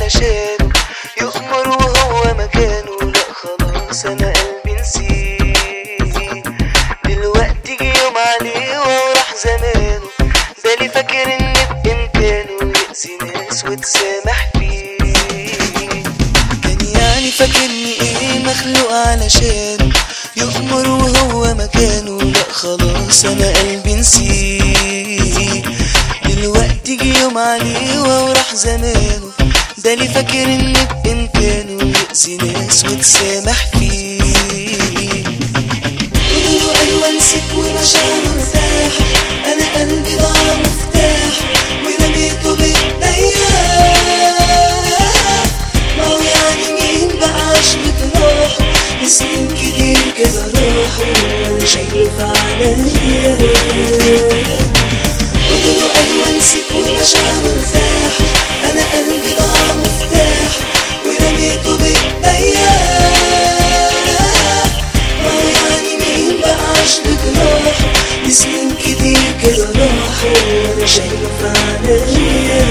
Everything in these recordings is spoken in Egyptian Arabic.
علشانه يؤمر وهو مكانه لا خلاص انا قلبي نسيه دلوقتي جه يوم عليه وراح زمانه ده اللي فاكر ان بامكانه يأذي ناس وتسامح فيه كان يعني فاكرني ايه مخلوق علشانه يؤمر وهو مكانه لا خلاص انا قلبي نسيه دلوقتي جه يوم عليه وراح زمانه ده اللي فاكر ان بامكانه يأذي ناس وتسامح فيه قولوا ايوه نسيت ومشاعر ارتاح انا قلبي ضاع مفتاح ورميته بايديا ما هو يعني مين بقى عاش بجراح سنين كتير كده راحوا وانا شايفة عليا قولوا ايوه نسيت ومشاعر ارتاح انا قلبي ضاع مفتاح ورميته بايديا ما هو يعني مين بقى عاش بجراح سنين كتير كده راحوا وانا شايفة عليا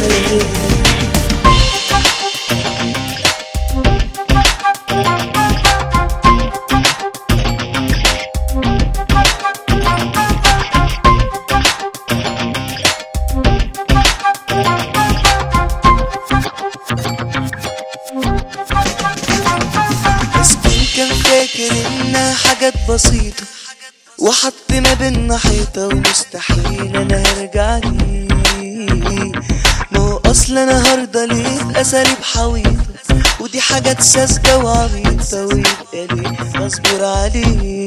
مسكين كان فاكر انها حاجات بسيطة وحط ما بينا حيطة ومستحيل انا هرجع ليه ما هو اصلا انا هرضى ليه اساليب حويطة ودي حاجات ساذجة وعبيطة ويبقى ليه اصبر عليه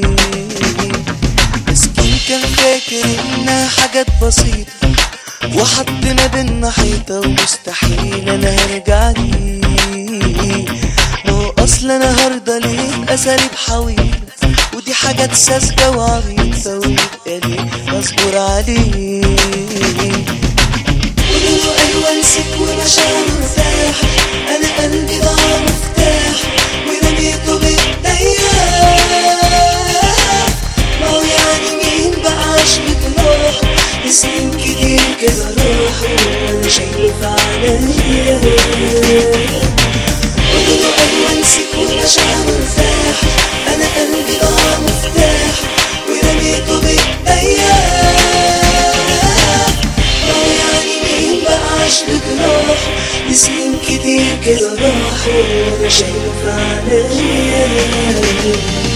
مسكين كان فاكر انها حاجات بسيطة وحط ما بينا حيطة ومستحيل انا هرجع ليه ما هو اصلا انا هرضى ليه اساليب حويطة ودي حاجات ساذجة وعبيطة ويبقى ليه اصبر عليه قولوا ايوه نسيت ومشاعر ارتاح انا قلبي ضاع مفتاح ورميته بايديا ما هو يعني مين بقى عاش بجراح سنين كتير كده راحوا وانا شايفة عليا قولوا ايوه نسيت ومشاعر ارتاح انا قلبي ضاع مفتاح ورميته بايديا ما هو يعني مين بقى عاش بجراح سنين كتير كده راحوا وانا شايفة عليا